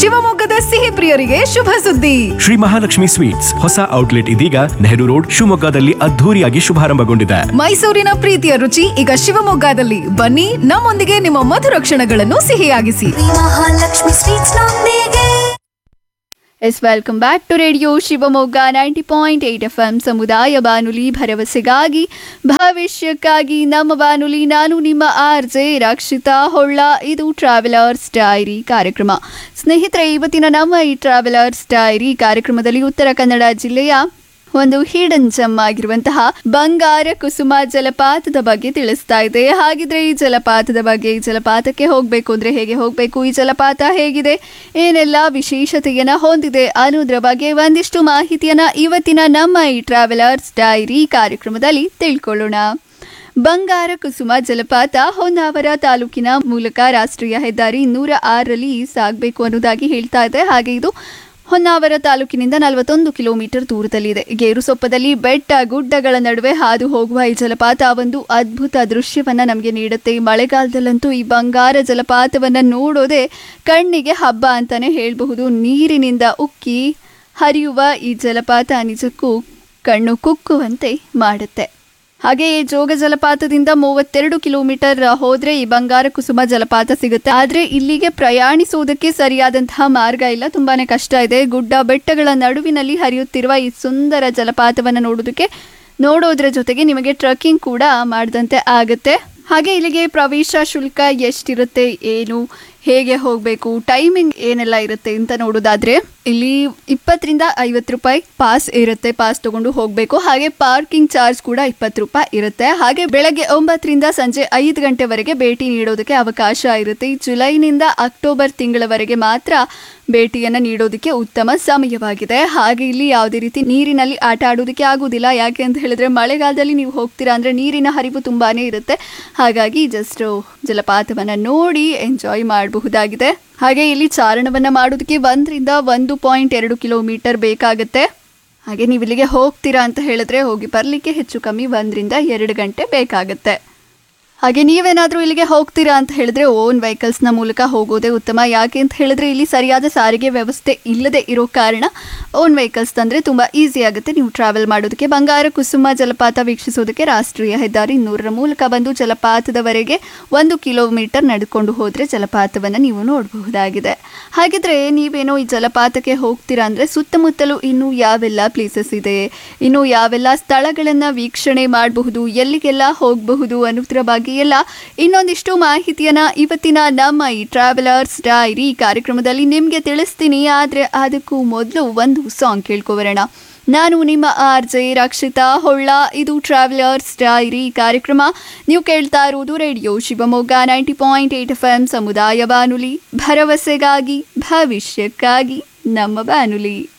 ಶಿವಮೊಗ್ಗದ ಸಿಹಿ ಪ್ರಿಯರಿಗೆ ಶುಭ ಸುದ್ದಿ ಶ್ರೀ ಮಹಾಲಕ್ಷ್ಮಿ ಸ್ವೀಟ್ಸ್ ಹೊಸ ಔಟ್ಲೆಟ್ ಇದೀಗ ನೆಹರು ರೋಡ್ ಶಿವಮೊಗ್ಗದಲ್ಲಿ ಅದ್ಧೂರಿಯಾಗಿ ಶುಭಾರಂಭಗೊಂಡಿದೆ ಮೈಸೂರಿನ ಪ್ರೀತಿಯ ರುಚಿ ಈಗ ಶಿವಮೊಗ್ಗದಲ್ಲಿ ಬನ್ನಿ ನಮ್ಮೊಂದಿಗೆ ನಿಮ್ಮ ಮಧುರ ಕ್ಷಣಗಳನ್ನು ಸಿಹಿಯಾಗಿಸಿ ಮಹಾಲಕ್ಷ್ಮಿ ಸ್ವೀಟ್ಸ್ ನೊಂದಿಗೆ yes welcome back to radio Shivamogga ninety point eight F M ಸಮುದಾಯ ಬಾನುಲಿ ಭರವಸೆಗಾಗಿ ಭವಿಷ್ಯಕ್ಕಾಗಿ ನಮ್ಮ ಬಾನುಲಿ ನಾನು ನಿಮ್ಮ ಆರ್ ಜೆ ರಕ್ಷಿತಾ ಹೊಳ್ಳ ಇದು ಟ್ರಾವೆಲರ್ಸ್ ಡೈರಿ ಕಾರ್ಯಕ್ರಮ ಸ್ನೇಹಿತರೆ ಇವತ್ತಿನ ನಮ್ಮ ಈ ಟ್ರಾವೆಲರ್ಸ್ ಡೈರಿ ಕಾರ್ಯಕ್ರಮದಲ್ಲಿ ಉತ್ತರ ಕನ್ನಡ ಜಿಲ್ಲೆಯ ಒಂದು ಹಿಡನ್ ಜಮ್ ಆಗಿರುವಂತಹ ಬಂಗಾರ ಕುಸುಮ ಜಲಪಾತದ ಬಗ್ಗೆ ತಿಳಿಸ್ತಾ ಇದೆ ಹಾಗಿದ್ರೆ ಈ ಜಲಪಾತದ ಬಗ್ಗೆ ಈ ಜಲಪಾತಕ್ಕೆ ಹೋಗಬೇಕು ಅಂದ್ರೆ ಹೇಗೆ ಹೋಗಬೇಕು ಈ ಜಲಪಾತ ಹೇಗಿದೆ ಏನೆಲ್ಲ ವಿಶೇಷತೆಯನ್ನ ಹೊಂದಿದೆ ಅನ್ನೋದ್ರ ಬಗ್ಗೆ ಒಂದಿಷ್ಟು ಮಾಹಿತಿಯನ್ನ ಇವತ್ತಿನ ನಮ್ಮ ಈ ಟ್ರಾವೆಲರ್ಸ್ ಡೈರಿ ಕಾರ್ಯಕ್ರಮದಲ್ಲಿ ತಿಳ್ಕೊಳ್ಳೋಣ ಬಂಗಾರ ಕುಸುಮ ಜಲಪಾತ ಹೊನ್ನಾವರ ತಾಲೂಕಿನ ಮೂಲಕ ರಾಷ್ಟ್ರೀಯ ಹೆದ್ದಾರಿ ನೂರ ಆರರಲ್ಲಿ ಸಾಗಬೇಕು ಅನ್ನೋದಾಗಿ ಹೇಳ್ತಾ ಇದೆ ಹಾಗೆ ಇದು ಹೊನ್ನಾವರ ತಾಲೂಕಿನಿಂದ ನಲವತ್ತೊಂದು ಕಿಲೋಮೀಟರ್ ದೂರದಲ್ಲಿದೆ ಗೇರುಸೊಪ್ಪದಲ್ಲಿ ಬೆಟ್ಟ ಗುಡ್ಡಗಳ ನಡುವೆ ಹಾದು ಹೋಗುವ ಈ ಜಲಪಾತ ಒಂದು ಅದ್ಭುತ ದೃಶ್ಯವನ್ನ ನಮಗೆ ನೀಡುತ್ತೆ ಈ ಮಳೆಗಾಲದಲ್ಲಂತೂ ಈ ಬಂಗಾರ ಜಲಪಾತವನ್ನ ನೋಡೋದೇ ಕಣ್ಣಿಗೆ ಹಬ್ಬ ಅಂತಾನೆ ಹೇಳಬಹುದು ನೀರಿನಿಂದ ಉಕ್ಕಿ ಹರಿಯುವ ಈ ಜಲಪಾತ ನಿಜಕ್ಕೂ ಕಣ್ಣು ಕುಕ್ಕುವಂತೆ ಮಾಡುತ್ತೆ ಹಾಗೆ ಈ ಜೋಗ ಜಲಪಾತದಿಂದ ಮೂವತ್ತೆರಡು ಕಿಲೋಮೀಟರ್ ಹೋದ್ರೆ ಈ ಬಂಗಾರ ಕುಸುಮ ಜಲಪಾತ ಸಿಗುತ್ತೆ ಆದ್ರೆ ಇಲ್ಲಿಗೆ ಪ್ರಯಾಣಿಸುವುದಕ್ಕೆ ಸರಿಯಾದಂತಹ ಮಾರ್ಗ ಇಲ್ಲ ತುಂಬಾನೇ ಕಷ್ಟ ಇದೆ ಗುಡ್ಡ ಬೆಟ್ಟಗಳ ನಡುವಿನಲ್ಲಿ ಹರಿಯುತ್ತಿರುವ ಈ ಸುಂದರ ಜಲಪಾತವನ್ನ ನೋಡೋದಕ್ಕೆ ನೋಡೋದ್ರ ಜೊತೆಗೆ ನಿಮಗೆ ಟ್ರಕ್ಕಿಂಗ್ ಕೂಡ ಮಾಡಿದಂತೆ ಆಗುತ್ತೆ ಹಾಗೆ ಇಲ್ಲಿಗೆ ಪ್ರವೇಶ ಶುಲ್ಕ ಎಷ್ಟಿರುತ್ತೆ ಏನು ಹೇಗೆ ಹೋಗಬೇಕು ಟೈಮಿಂಗ್ ಏನೆಲ್ಲ ಇರುತ್ತೆ ಅಂತ ನೋಡೋದಾದ್ರೆ ಇಲ್ಲಿ ಇಪ್ಪತ್ತರಿಂದ ಐವತ್ತು ರೂಪಾಯಿ ಪಾಸ್ ಇರುತ್ತೆ ಪಾಸ್ ತಗೊಂಡು ಹೋಗಬೇಕು ಹಾಗೆ ಪಾರ್ಕಿಂಗ್ ಚಾರ್ಜ್ ಕೂಡ ಇಪ್ಪತ್ತು ರೂಪಾಯಿ ಇರುತ್ತೆ ಹಾಗೆ ಬೆಳಗ್ಗೆ ಒಂಬತ್ತರಿಂದ ಸಂಜೆ ಐದು ಗಂಟೆವರೆಗೆ ಭೇಟಿ ನೀಡೋದಕ್ಕೆ ಅವಕಾಶ ಇರುತ್ತೆ ಈ ಜುಲೈನಿಂದ ಅಕ್ಟೋಬರ್ ತಿಂಗಳವರೆಗೆ ಮಾತ್ರ ಭೇಟಿಯನ್ನು ನೀಡೋದಕ್ಕೆ ಉತ್ತಮ ಸಮಯವಾಗಿದೆ ಹಾಗೆ ಇಲ್ಲಿ ಯಾವುದೇ ರೀತಿ ನೀರಿನಲ್ಲಿ ಆಟ ಆಡೋದಕ್ಕೆ ಆಗುವುದಿಲ್ಲ ಯಾಕೆ ಅಂತ ಹೇಳಿದ್ರೆ ಮಳೆಗಾಲದಲ್ಲಿ ನೀವು ಹೋಗ್ತೀರಾ ಅಂದ್ರೆ ನೀರಿನ ಹರಿವು ತುಂಬಾನೇ ಇರುತ್ತೆ ಹಾಗಾಗಿ ಜಸ್ಟ್ ಜಲಪಾತವನ್ನ ನೋಡಿ ಎಂಜಾಯ್ ಮಾಡಬಹುದಾಗಿದೆ ಹಾಗೆ ಇಲ್ಲಿ ಚಾರಣವನ್ನ ಮಾಡೋದಕ್ಕೆ ಒಂದರಿಂದ ಒಂದು ಪಾಯಿಂಟ್ ಎರಡು ಕಿಲೋಮೀಟರ್ ಬೇಕಾಗುತ್ತೆ ಹಾಗೆ ನೀವು ಇಲ್ಲಿಗೆ ಹೋಗ್ತೀರಾ ಅಂತ ಹೇಳಿದ್ರೆ ಹೋಗಿ ಬರಲಿಕ್ಕೆ ಹೆಚ್ಚು ಕಮ್ಮಿ ಒಂದರಿಂದ ಎರಡು ಗಂಟೆ ಬೇಕಾಗುತ್ತೆ ಹಾಗೆ ನೀವೇನಾದರೂ ಇಲ್ಲಿಗೆ ಹೋಗ್ತೀರಾ ಅಂತ ಹೇಳಿದ್ರೆ ಓನ್ ವೆಹಿಕಲ್ಸ್ನ ಮೂಲಕ ಹೋಗೋದೇ ಉತ್ತಮ ಯಾಕೆ ಅಂತ ಹೇಳಿದ್ರೆ ಇಲ್ಲಿ ಸರಿಯಾದ ಸಾರಿಗೆ ವ್ಯವಸ್ಥೆ ಇಲ್ಲದೆ ಇರೋ ಕಾರಣ ಓನ್ ವೆಹಿಕಲ್ಸ್ ತಂದರೆ ತುಂಬ ಈಸಿ ಆಗುತ್ತೆ ನೀವು ಟ್ರಾವೆಲ್ ಮಾಡೋದಕ್ಕೆ ಬಂಗಾರ ಕುಸುಮ ಜಲಪಾತ ವೀಕ್ಷಿಸೋದಕ್ಕೆ ರಾಷ್ಟ್ರೀಯ ಹೆದ್ದಾರಿ ನೂರರ ಮೂಲಕ ಬಂದು ಜಲಪಾತದವರೆಗೆ ಒಂದು ಕಿಲೋಮೀಟರ್ ನಡೆದುಕೊಂಡು ಹೋದರೆ ಜಲಪಾತವನ್ನು ನೀವು ನೋಡಬಹುದಾಗಿದೆ ಹಾಗಿದ್ರೆ ನೀವೇನೋ ಈ ಜಲಪಾತಕ್ಕೆ ಹೋಗ್ತೀರಾ ಅಂದರೆ ಸುತ್ತಮುತ್ತಲೂ ಇನ್ನೂ ಯಾವೆಲ್ಲ ಪ್ಲೇಸಸ್ ಇದೆ ಇನ್ನು ಯಾವೆಲ್ಲ ಸ್ಥಳಗಳನ್ನು ವೀಕ್ಷಣೆ ಮಾಡಬಹುದು ಎಲ್ಲಿಗೆಲ್ಲ ಹೋಗಬಹುದು ಅನ್ನೋದ್ರ ಬಗ್ಗೆ ಎಲ್ಲ ಇನ್ನೊಂದಿಷ್ಟು ಮಾಹಿತಿಯನ್ನ ಇವತ್ತಿನ ನಮ್ಮ ಈ ಟ್ರಾವೆಲರ್ಸ್ ಡೈರಿ ಕಾರ್ಯಕ್ರಮದಲ್ಲಿ ನಿಮಗೆ ತಿಳಿಸ್ತೀನಿ ಆದರೆ ಅದಕ್ಕೂ ಮೊದಲು ಒಂದು ಸಾಂಗ್ ಕೇಳ್ಕೊಬರೋಣ ನಾನು ನಿಮ್ಮ ಆರ್ ಜೆ ರಕ್ಷಿತಾ ಹೊಳ್ಳ ಇದು ಟ್ರಾವೆಲರ್ಸ್ ಡೈರಿ ಕಾರ್ಯಕ್ರಮ ನೀವು ಕೇಳ್ತಾ ಇರುವುದು radio Shivamogga ninety point eight F M ಸಮುದಾಯ ಬಾನುಲಿ ಭರವಸೆಗಾಗಿ ಭವಿಷ್ಯಕ್ಕಾಗಿ ನಮ್ಮ ಬಾನುಲಿ